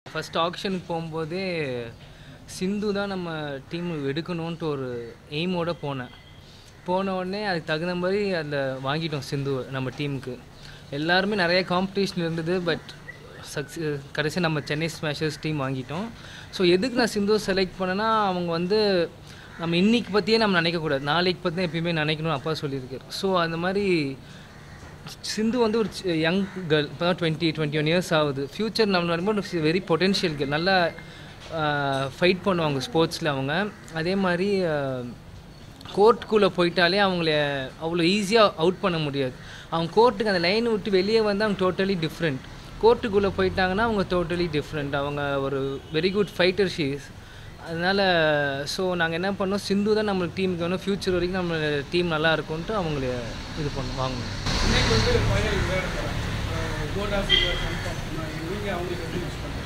First ஆக்ஷனுக்கு போகும்போதே சிந்து தான் நம்ம டீம் எடுக்கணுன்ட்டு ஒரு எய்மோட போனேன் போன உடனே அதுக்கு தகுந்த மாதிரி அதில் வாங்கிட்டோம் சிந்து நம்ம டீமுக்கு எல்லாருமே நிறைய காம்படிஷன் இருந்தது பட் சக்ஸஸ் கடைசி நம்ம சென்னை ஸ்மாஷர்ஸ் டீம் வாங்கிட்டோம் ஸோ எதுக்கு நான் சிந்து செலக்ட் பண்ணேன்னா அவங்க வந்து நம்ம இன்னைக்கு பற்றியே நம்ம நினைக்கக்கூடாது நாளைக்கு பற்றி எப்பயுமே நினைக்கணும்னு அப்பா சொல்லியிருக்காரு ஸோ அந்த மாதிரி சிந்து வந்து ஒரு யங் கேர்ள் இப்போ தான் டுவெண்ட்டி டுவெண்ட்டி ஒன் இயர்ஸ் ஆகுது ஃப்யூச்சர் நம்ம வரும்போது வெரி பொட்டென்ஷியல் கேர்ள் நல்லா ஃபைட் பண்ணுவாங்க ஸ்போர்ட்ஸில் அவங்க அதே மாதிரி கோர்ட்டுக்குள்ளே போயிட்டாலே அவங்கள அவ்வளோ ஈஸியாக அவுட் பண்ண முடியாது அவங்க கோர்ட்டுக்கு அந்த லைன் விட்டு வெளியே வந்து அவங்க டோட்டலி டிஃப்ரெண்ட் கோர்ட்டுக்குள்ளே போயிட்டாங்கன்னா அவங்க டோட்டலி டிஃப்ரெண்ட் அவங்க ஒரு வெரி குட் ஃபைட்டர் ஷீஸ் அதனால் ஸோ நாங்கள் என்ன பண்ணோம் சிந்து தான் நம்ம டீமுக்கு வேணும் ஃப்யூச்சர் வரைக்கும் நம்ம டீம் நல்லா இருக்கும்ன்ட்டு அவங்கள இது பண்ணோம் வாங்கணும் இன்னைக்கு வந்து ஃபைனல் விளையாட கோல்டா சில்வர் கன்ஃபார்ம் நீங்கள் அவங்களுக்கு எப்படி யூஸ் பண்ணுறீங்க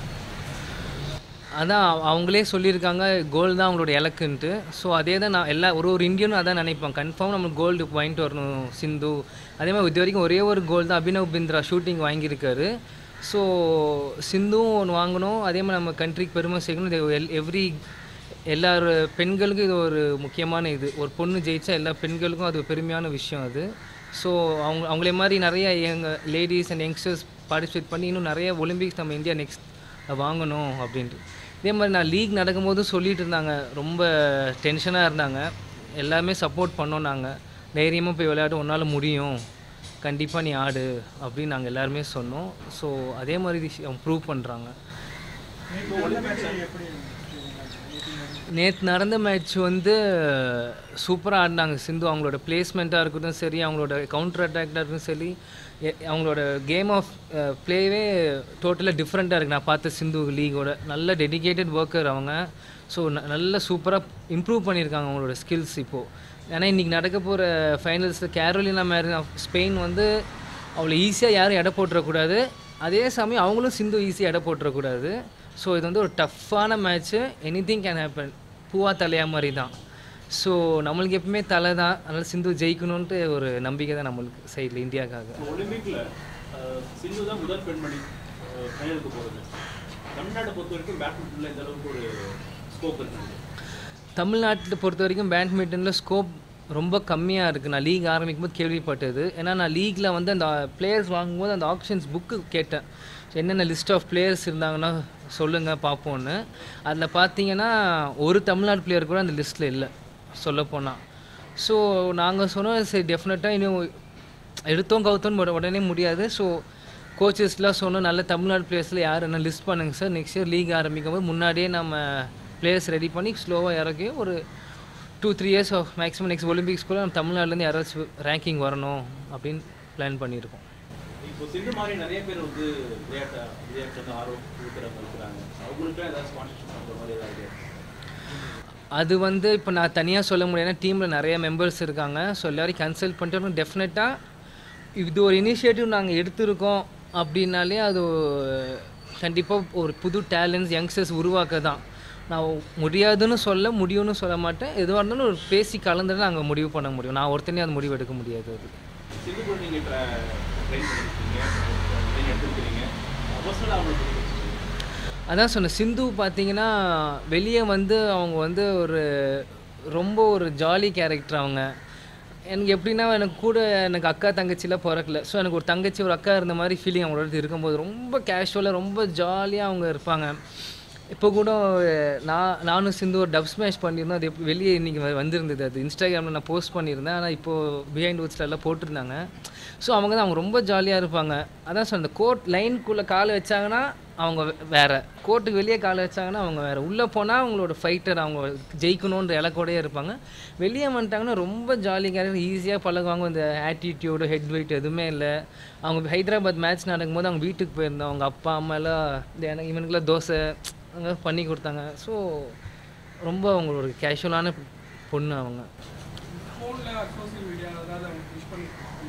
அதான் அவ- அவங்களே சொல்லியிருக்காங்க கோல்டு தான் அவங்களோட இலக்குன்ட்டு ஸோ அதே தான் நான் எல்லா ஒரு ஒரு இந்தியனும் அதான் நினைப்பான் கன்ஃபார்ம் நம்மளுக்கு கோல்டு வாங்கிட்டு வரணும் சிந்து அதே மாதிரி இது வரைக்கும் ஒரே ஒரு கோல் தான் அபினவ் பிந்த்ரா ஷூட்டிங் வாங்கியிருக்காரு ஸோ சிந்துவும் ஒன்று வாங்கணும் அதே மாதிரி நம்ம கண்ட்ரிக்கு பெருமை சேர்க்கணும் இது எல் எவ்ரி எல்லார் பெண்களுக்கும் இது ஒரு முக்கியமான இது ஒரு பொண்ணு ஜெயிச்சா எல்லா பெண்களுக்கும் அது ஒரு பெருமையான விஷயம் அது ஸோ அவங்க அவங்களே மாதிரி நிறைய எங்கள் லேடிஸ் அண்ட் யங்ஸ்டர்ஸ் பார்ட்டிசிபேட் பண்ணி இன்னும் நிறைய ஒலிம்பிக்ஸ் நம்ம இந்தியா நெக்ஸ்ட் வாங்கணும் அப்படின்ட்டு இதே மாதிரி நான் லீக் நடக்கும்போது சொல்லிட்டு இருந்தாங்க ரொம்ப டென்ஷனாக இருந்தாங்க எல்லாமே சப்போர்ட் பண்ணோம் நாங்கள் தைரியமாக போய் விளையாட உன்னால் முடியும் கண்டிப்பாக நீ ஆடு அப்படின்னு நாங்கள் எல்லாருமே சொன்னோம் ஸோ அதே மாதிரி அவங்க ப்ரூவ் பண்ணுறாங்க நேற்று நடந்த மேட்ச் வந்து சூப்பராக ஆடினாங்க சிந்து அவங்களோட பிளேஸ்மெண்ட்டாக இருக்கட்டும் சரி அவங்களோட கவுண்டர் அட்டாக்டாக இருக்கட்டும் சரி எ- அவங்களோட கேம் ஆஃப் ப்ளேவே டோட்டலாக டிஃப்ரெண்ட்டாக இருக்குது நான் பார்த்த சிந்து லீகோட நல்ல டெடிகேட்டட் ஒர்க்கர் அவங்க ஸோ நல்ல சூப்பராக இம்ப்ரூவ் பண்ணியிருக்காங்க அவங்களோட ஸ்கில்ஸ் இப்போது ஏன்னா இன்றைக்கி நடக்க போகிற ஃபைனல்ஸில் கேரோலினா மேரி ஆஃப் ஸ்பெயின் வந்து அவ்வளோ ஈஸியாக யாரும் எடை போட்டுறக்கூடாது அதே சமயம் அவங்களும் சிந்து ஈஸியாக எடை போட்டுறக்கூடாது ஸோ இது வந்து ஒரு டஃப்பான match anything can happen பூவா தலையா மாதிரி தான் ஸோ நம்மளுக்கு எப்பவுமே தலை தான் அதனால் சிந்து ஜெயிக்கணுன்ட்டு ஒரு நம்பிக்கை தான் நம்மளுக்கு சைடில் இந்தியாவுக்காக ஒலிம்பிக்ல அஹ், சிந்து தான் முதல் பெண்மணி ஃபைனலுக்கு போகிறது தமிழ்நாட்டை பொறுத்த வரைக்கும் பேட்மிண்டனில் இந்த அளவுக்கு ஒரு ஸ்கோப் இருக்குது தமிழ்நாட்டை பொறுத்த வரைக்கும் பேட்மிண்டனில் ஸ்கோப் ரொம்ப கம்மியாக இருக்குது நான் லீக் ஆரம்பிக்கும் போது கேள்விப்பட்டது ஏன்னா நான் லீக்கில் வந்து அந்த பிளேயர்ஸ் வாங்கும்போது அந்த ஆப்ஷன்ஸ் புக்கு கேட்டேன் என்னென்ன லிஸ்ட் ஆஃப் பிளேயர்ஸ் இருந்தாங்கன்னா சொல்லுங்கள் பார்ப்போன்னு அதில் பார்த்தீங்கன்னா ஒரு தமிழ்நாடு பிளேயர் கூட அந்த லிஸ்ட்டில் இல்லை சொல்லப்போனால் ஸோ நாங்கள் சொன்னோம் சரி டெஃபினட்டாக இன்னும் எடுத்தோம் கவுத்தோன்னு உட- உடனே முடியாது ஸோ கோச்சஸ்லாம் சொன்னோம் நல்ல தமிழ்நாடு பிளேயர்ஸில் யார் என்ன லிஸ்ட் பண்ணுங்க சார் நெக்ஸ்ட் இயர் லீக் ஆரம்பிக்கும் போது முன்னாடியே நம்ம பிளேயர்ஸ் ரெடி பண்ணி ஸ்லோவாக இறக்கி ஒரு two three years of maximum next ஒலிம்பிக்ஸ்குள்ளே நம்ம தமிழ்நாடுலேருந்து யாராச்சும் ரேங்கிங் வரணும் அப்படின்னு பிளான் பண்ணியிருக்கோம் இப்போ சிந்து மாதிரி நிறைய பேர் வந்து விளையாட்டு விளையாட்டு வந்து ஆர்வம் ஊத்துறவங்க இருக்கிறாங்க அவங்களுக்குலாம் ஏதாவது ஸ்பான்சர்ஷிப் பண்ணுற மாதிரி ஏதாவது idea? அது வந்து இப்போ நான் தனியாக சொல்ல முடியாது டீமில் நிறைய மெம்பர்ஸ் இருக்காங்க ஸோ எல்லாரையும் கன்சல்ட் பண்ணிட்டு டெஃபினட்டாக இது ஒரு இனிஷியேட்டிவ் நாங்கள் எடுத்திருக்கோம் அப்படின்னாலே அது கண்டிப்பாக ஒரு புது டேலண்ட்ஸ் யங்ஸ்டர்ஸ் உருவாக்க தான் நான் முடியாதுன்னு சொல்ல முடியும்னு சொல்ல மாட்டேன் எதுவாக இருந்தாலும் ஒரு பேசி கலந்துட்டு நாங்கள் முடிவு பண்ண முடியும் நான் ஒருத்தனே அது முடிவு எடுக்க முடியாது அது சிந்து கூட நீங்கள் ட்ரெயின் பண்ணியிருக்கீங்க ட்ரெயின் எடுத்துருக்கிறீங்க பர்சனலாக அவங்களுக்கு எப்படி இருந்துச்சு? அதான் சொன்னேன் சிந்து பார்த்தீங்கன்னா வெளியே வந்து அவங்க வந்து ஒரு ரொம்ப ஒரு ஜாலி கேரக்டர் அவங்க எனக்கு எப்படின்னா எனக்கு கூட எனக்கு அக்கா தங்கச்சிலாம் பிறக்கல ஸோ எனக்கு ஒரு தங்கச்சி ஒரு அக்கா இருந்த மாதிரி ஃபீலிங் அவங்களோட இருக்கும்போது ரொம்ப கேஷுவலாக ரொம்ப ஜாலியாக அவங்க இருப்பாங்க இப்போ கூட நான் நானும் சிந்து ஒரு டப் ஸ்மேஷ் பண்ணியிருந்தோம் அது எப்படி வெளியே இன்றைக்கி வந்திருந்தது அது இன்ஸ்டாகிராமில் நான் போஸ்ட் பண்ணியிருந்தேன் ஆனால் இப்போது பிஹைண்ட் வூட்ஸில் எல்லாம் போட்டிருந்தாங்க ஸோ அவங்க தான் அவங்க ரொம்ப ஜாலியாக இருப்பாங்க அதான் சொன்ன கோர்ட் லைனுக்குள்ளே கால் வச்சாங்கன்னா அவங்க வே- வேற கோர்ட்டுக்கு வெளியே கால் வச்சாங்கன்னா அவங்க வேற உள்ளே போனால் அவங்களோட ஃபைட்டர் அவங்க ஜெயிக்கணுன்ற இலக்கோடயே இருப்பாங்க வெளியே வந்துட்டாங்கன்னா ரொம்ப ஜாலியாக ஈஸியாக பழகுவாங்க இந்த ஆட்டிடியூடு ஹெட் வெயிட் எதுவுமே இல்லை அவங்க ஹைதராபாத் மேட்ச் நடக்கும்போது அவங்க வீட்டுக்கு போயிருந்தோம் அவங்க அப்பா அம்மா எல்லாம் இந்த எனக்கு இவனுக்குலாம் தோசை அங்கே பண்ணி கொடுத்தாங்க ஸோ ரொம்ப அவங்களோட கேஷுவலான பொண்ணு அவங்க ஃபோனில் சோஷியல் மீடியா ஏதாவது அவங்க யூஸ் பண்ணி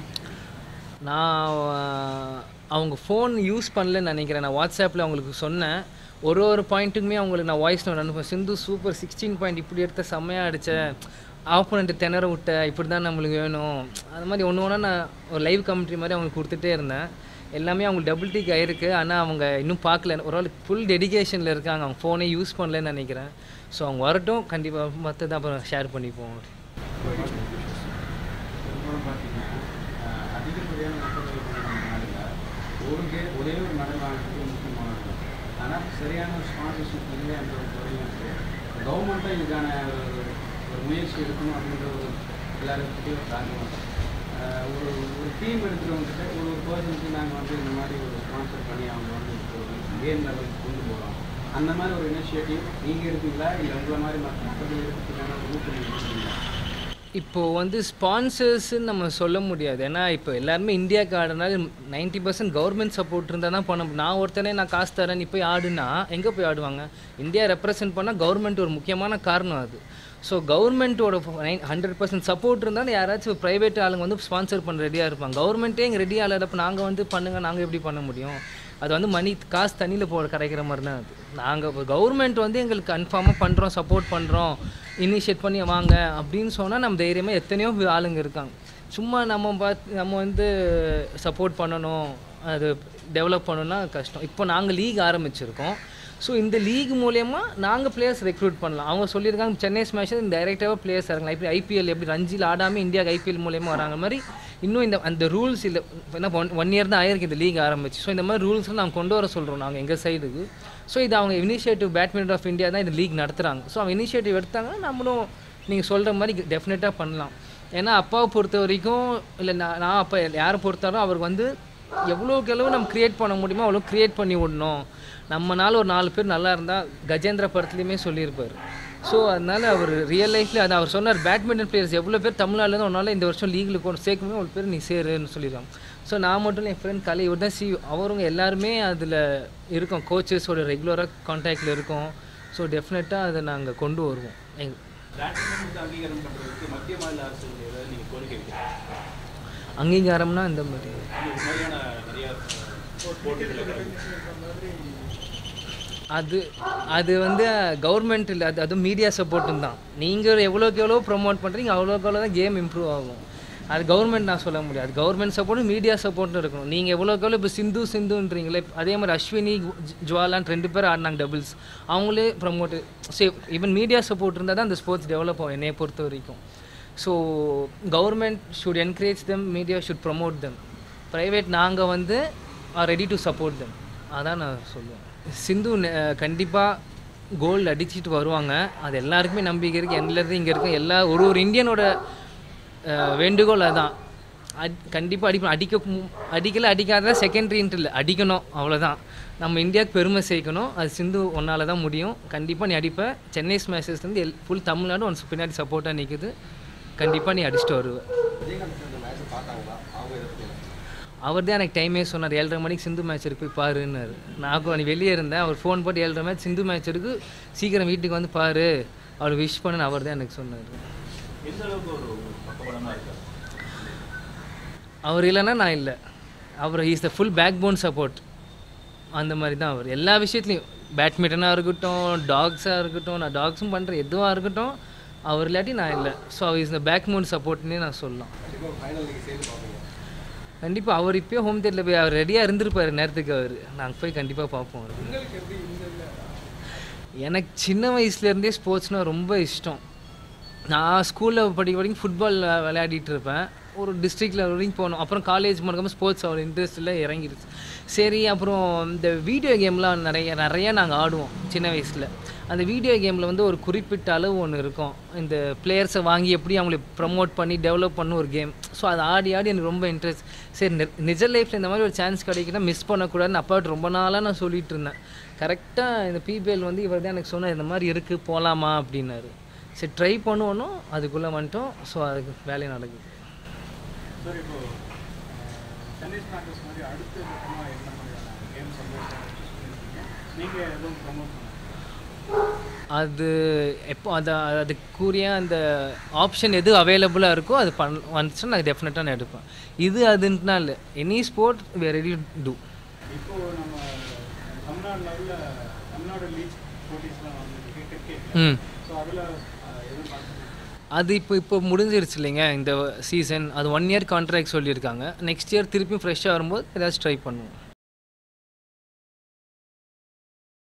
நான் அஹ், அவங்க ஃபோன் யூஸ் பண்ணலன்னு நினைக்கிறேன் நான் வாட்ஸ்அப்பில் அவங்களுக்கு சொன்னேன் ஒரு ஒரு பாயிண்ட்டுக்குமே அவங்களுக்கு நான் வாய்ஸ் நோட் அனுப்புவேன் சிந்து சூப்பர் சிக்ஸ்டீன் பாயிண்ட் இப்படி எடுத்த செம்மையாக அடிச்ச ஆப்போனண்ட்டு திணற விட்ட இப்படி தான் நம்மளுக்கு வேணும் அது மாதிரி ஒன்று ஒன்றா நான் ஒரு லைவ் கமெண்ட்ரி மாதிரி அவங்களுக்கு கொடுத்துட்டே இருந்தேன் எல்லாமே அவங்களுக்கு டபுள் டிக் ஆயிருக்கு ஆனால் அவங்க இன்னும் பார்க்கல ஒரு ஆள் ஃபுல் டெடிகேஷனில் இருக்காங்க அவங்க ஃபோனே யூஸ் பண்ணலன்னு நினைக்கிறேன் ஸோ அவங்க வரட்டும் கண்டிப்பாக மற்றதை அப்புறம் ஷேர் பண்ணிப்போம் அப்புறம் பார்த்தீங்கன்னா அஹ், அதிகப்படியான மக்கள் தொகை கொண்ட நம்ம நாடுல ஒரு கே ஒரே ஒரு மெடல் வாங்குறது முக்கியமானது ஆனால் சரியான ஒரு ஸ்பான்சர்ஷிப் இல்லை அந்த ஒரு துறையும் இருக்குது கவர்மெண்ட்டும் இதுக்கான ஒரு ஒரு முயற்சி எடுக்கணும் அப்படின்ற ஒரு எல்லாருக்கிட்டையும் ஒரு தாக்கம் ஒரு ஒரு டீம் எடுக்கிறவங்ககிட்ட ஒரு ஒரு பர்சனுக்கு நாங்கள் வந்து இந்த மாதிரி ஒரு ஸ்பான்சர் பண்ணி அவங்க வந்து ஒரு கேம் லெவலுக்கு கொண்டு போகிறோம் அந்த மாதிரி ஒரு இனிஷியேட்டிவ் நீங்கள் எடுப்பீங்களா இல்லை உங்களை மாதிரி மற்ற மக்கள் எடுக்கிறதுக்கான ஒரு ஊக்கம் நீங்கள் எடுப்பீங்களா இப்போது வந்து ஸ்பான்சர்ஸ்ன்னு நம்ம சொல்ல முடியாது ஏன்னா இப்போ எல்லாருமே இந்தியாவுக்கு ஆடுனால நைன்ட்டி பர்சன்ட் கவர்மெண்ட் சப்போர்ட் இருந்தால் தான் பண்ண முடியும் நான் ஒருத்தனே நான் காசு தரேன் நீ போய் ஆடுனா எங்கே போய் ஆடுவாங்க இந்தியா ரெப்ரசென்ட் பண்ணால் கவர்மெண்ட் ஒரு முக்கியமான காரணம் அது ஸோ கவர்மெண்ட்டோட நைன் ஹண்ட்ரட் பர்சன்ட் சப்போர்ட் இருந்தால் யாராச்சும் ப்ரைவேட் ஆளுங்க வந்து ஸ்பான்சர் பண்ண ரெடியாக இருப்பாங்க கவர்மெண்ட்டே இங்கே ரெடி ஆகலப்போ நாங்கள் வந்து பண்ணுங்க நாங்கள் எப்படி பண்ண முடியும் அது வந்து மணி காசு தண்ணியில் போ கிடைக்கிற மாதிரி தான் அது நாங்கள் கவர்மெண்ட் வந்து எங்களுக்கு கன்ஃபார்மாக பண்ணுறோம் சப்போர்ட் பண்ணுறோம் இனிஷியேட் பண்ணி வாங்க அப்படின்னு சொன்னால் நம்ம தைரியமாக எத்தனையோ ஆளுங்க இருக்காங்க சும்மா நம்ம பார்த்து நம்ம வந்து சப்போர்ட் பண்ணணும் அது டெவலப் பண்ணணும்னா கஷ்டம் இப்போ நாங்கள் லீக் ஆரம்பிச்சிருக்கோம் ஸோ இந்த லீக் மூலயமா நாங்கள் பிளேயர்ஸ் ரெக்ரூட் பண்ணலாம் அவங்க சொல்லியிருக்காங்க சென்னை ஸ்மாஷஸ் டைரெக்டாக பிளேயர்ஸ் இறங்கலாம் இப்படி ஐபிஎல் எப்படி ரஞ்சியில் ஆடாமல் இந்தியாவுக்கு ஐபிஎல் மூலயமா வராங்க மாதிரி இன்னும் இந்த அந்த ரூல்ஸ் இல்லை என்ன ஒன் ஒன் இயர் தான் ஆயிருக்கு இந்த லீக் ஆரம்பிச்சு ஸோ இந்த மாதிரி ரூல்ஸ்லாம் நாங்கள் கொண்டு வர சொல்கிறோம் நாங்கள் எங்கள் சைடுக்கு ஸோ இது அவங்க இனிஷியேட்டிவ் பேட்மிண்டன் ஆஃப் இந்தியா தான் இந்த லீக் நடத்துகிறாங்க ஸோ அவங்க இனிஷியேட்டிவ் எடுத்தாங்கன்னா நம்மளும் நீங்கள் சொல்கிற மாதிரி டெஃபினட்டாக பண்ணலாம் ஏன்னா அப்பாவை பொறுத்த வரைக்கும் இல்லை நான் நான் அப்போ யாரை பொறுத்தாலும் அவருக்கு வந்து எவ்வளோக்கு எவ்வளோ நம்ம க்ரியேட் பண்ண முடியுமோ அவ்வளோ க்ரியேட் பண்ணி விடணும் நம்மனால ஒரு நாலு பேர் நல்லா இருந்தால் கஜேந்திர படத்துலையுமே சொல்லியிருப்பார் ஸோ அதனால் அவர் ரியல் லைஃப்பில் அது அவர் சொன்னார் பேட்மிண்டன் பிளேயர்ஸ் எவ்வளோ பேர் தமிழ்நாட்டில் தான் உன்னால் இந்த வருஷம் லீகில் கொண்டு சேர்க்குமே அவ்வளோ பேர் நீ சேருன்னு சொல்லிடுவாங்க ஸோ நான் மட்டும் இல்லை, என் ஃப்ரெண்ட் கலை இவர் தான் சி அவருங்க எல்லாருமே அதில் இருக்கோம் கோச்சஸோட ரெகுலராக கான்டாக்டில் இருக்கோம் ஸோ டெஃபினட்டாக அதை நாங்கள் கொண்டு வருவோம் எங் பேட்மிண்டனுக்கு அங்கீகாரம் பண்ணுறதுக்கு மத்திய மாநில அரசுகள் ஏதாவது நீங்கள் கோரிக்கை வைக்கிறீங்க அங்கீகாரம்னா இந்த மாதிரி இந்த மாதிரியான நிறைய போட்டிகள் அது அது வந்து கவர்மெண்ட் இல்லை அது அதுவும் மீடியா சப்போர்ட்டும் தான் நீங்கள் எவ்வளோக்கு எவ்வளோ ப்ரொமோட் பண்ணுறீங்க அவ்வளோக்கு அவ்வளோ தான் கேம் இம்ப்ரூவ் ஆகும் அது கவர்மெண்ட் நான் சொல்ல முடியாது கவர்மெண்ட் சப்போர்ட்டும் மீடியா சப்போர்ட்டும் இருக்கணும் நீங்கள் எவ்வளோக்கு எவ்வளோ இப்போ சிந்து சிந்துன்றீங்களே அதே மாதிரி அஸ்வினி ஜு- ஜுவாலான்னு ரெண்டு பேர் ஆடினாங்க டபுள்ஸ் அவங்களே promote say even media support இருந்தால் தான் அந்த ஸ்போர்ட்ஸ் டெவலப் ஆகும் என்னைய பொறுத்த வரைக்கும் so government should encourage them media should promote them private நாங்கள் வந்து are ready to support them அதான் நான் சொல்லுவேன் சிந்து கண்டிப்பாக கோல்டு அடிச்சிட்டு வருவாங்க அது எல்லாருக்குமே நம்பிக்கை இருக்குது எல்லாரும் இங்கே இருக்க எல்லா ஒரு ஒரு இந்தியனோட அஹ், வேண்டுகோள் அதான் அட் கண்டிப்பாக அடிப்போம் அடிக்க மு- அடிக்கல அடிக்காத செகண்டரின்ட்டு இல்லை அடிக்கணும் அவ்வளோதான் நம்ம இந்தியாவுக்கு பெருமை சேர்க்கணும் அது சிந்து ஒன்றால் தான் முடியும் கண்டிப்பாக நீ அடிப்ப சென்னை ஸ்மேஷஸ் வந்து எல் ஃபுல் தமிழ்நாடு ஒன்ஸ் பின்னாடி சப்போர்ட்டாக நிற்குது கண்டிப்பாக நீ அடிச்சுட்டு வருவ அவர் தான் எனக்கு டைமே சொன்னார் ஏழரை மணிக்கு சிந்து மேட்ச் இருக்கு போய் பாருன்னாரு நான் கூட நீ வெளியே இருந்தேன் அவர் ஃபோன் போட்டு ஏழரை மேட்ச் சிந்து மேட்ச் இருக்கு சீக்கிரம் வீட்டுக்கு வந்து பாரு அவர் விஷ் பண்ணுன்னு அவர் தான் எனக்கு சொன்னார் எந்த அளவுக்கு ஒரு பக்கபலமாக இருக்காரு அவர் இல்லைன்னா நான் இல்லை அவர் is the full backbone support அந்த மாதிரி தான் அவர் எல்லா விஷயத்துலையும் பேட்மிண்டனாக இருக்கட்டும் டாக்ஸாக இருக்கட்டும் நான் டாக்ஸும் பண்ணுறேன் எதுவாக இருக்கட்டும் அவர் இல்லாட்டி நான் இல்லை ஸோ அவர் இஸ் த பேக் போன் சப்போர்ட்னே நான் சொல்லலாம் கண்டிப்பாக அவர் இப்போயே ஹோம் தேட்டரில் போய் அவர் ரெடியாக இருந்திருப்பார் நேரத்துக்கு அவர் நாங்கள் போய் கண்டிப்பாக பார்ப்போம் அவரை. உங்களுக்கு எப்படி இந்த எனக்கு சின்ன வயசுலேருந்தே ஸ்போர்ட்ஸ்னால் ரொம்ப இஷ்டம் நான் ஸ்கூலில் படிக்க படிக்க ஃபுட்பால் விளையாடிட்டு இருப்பேன் ஒரு டிஸ்ட்ரிக்ட் லெவல் வரைக்கும் போனோம் அப்புறம் காலேஜ் போனதுக்கப்புறம் ஸ்போர்ட்ஸ் அவ்வளோ இன்ட்ரெஸ்ட்டில் இறங்கிடுச்சு சரி அப்புறம் இந்த வீடியோ கேம்லாம் நிறைய நிறைய நாங்கள் ஆடுவோம் சின்ன வயசில் அந்த வீடியோ கேமில் வந்து ஒரு குறிப்பிட்ட அளவு ஒன்று இருக்கும் இந்த பிளேயர்ஸை வாங்கி எப்படி அவங்களை ப்ரமோட் பண்ணி டெவலப் பண்ண ஒரு கேம் ஸோ அதை ஆடி ஆடி எனக்கு ரொம்ப இன்ட்ரெஸ்ட் சரி நி- நிஜ லைஃப்பில் இந்த மாதிரி ஒரு சான்ஸ் கிடைக்குன்னா மிஸ் பண்ணக்கூடாதுன்னு அப்பாட்ட ரொம்ப நாளாக நான் சொல்லிட்டு இருந்தேன் கரெக்டாக இந்த பிபிஎல் வந்து இவர் தான் எனக்கு சொன்னார் இந்த மாதிரி இருக்குது போகலாமா அப்படின்னாரு சரி ட்ரை பண்ணுவோன்னும் அதுக்குள்ளே வந்துட்டோம் ஸோ அதுக்கு வேலையை நடக்குது சார் இப்போ சென்னை ஸ்மார்டர்ஸ் மாதிரி அடுத்த கட்டமாக என்ன மாதிரியான கேம்ஸ் வந்து நீங்கள் எதுவும் ப்ரமோட் பண்ணுங்க அது எப்போ அது அதுக்குரிய அந்த ஆப்ஷன் எது அவைலபிளாக இருக்கோ அது பண் வந்துச்சுன்னா நான் டெஃபினட்டாக நான் எடுப்பேன் இது அதுன்ட்டுனா இல்லை any sport we ready to இப்போ நம்ம தமிழ்நாடு லெவலில் தமிழ்நாடு லீக் போட்டிஸ்லாம் வந்து கிரிக்கெட் ம் ஸோ அதில் எதுவும் பார்த்துருக்கீங்க அது இப்போ இப்போ முடிஞ்சிருச்சு இல்லைங்க இந்த சீசன் அது ஒன் இயர் கான்ட்ராக்ட் சொல்லியிருக்காங்க நெக்ஸ்ட் இயர் திருப்பியும் ஃப்ரெஷ்ஷாக வரும்போது ஏதாச்சும் ட்ரை பண்ணுவோம்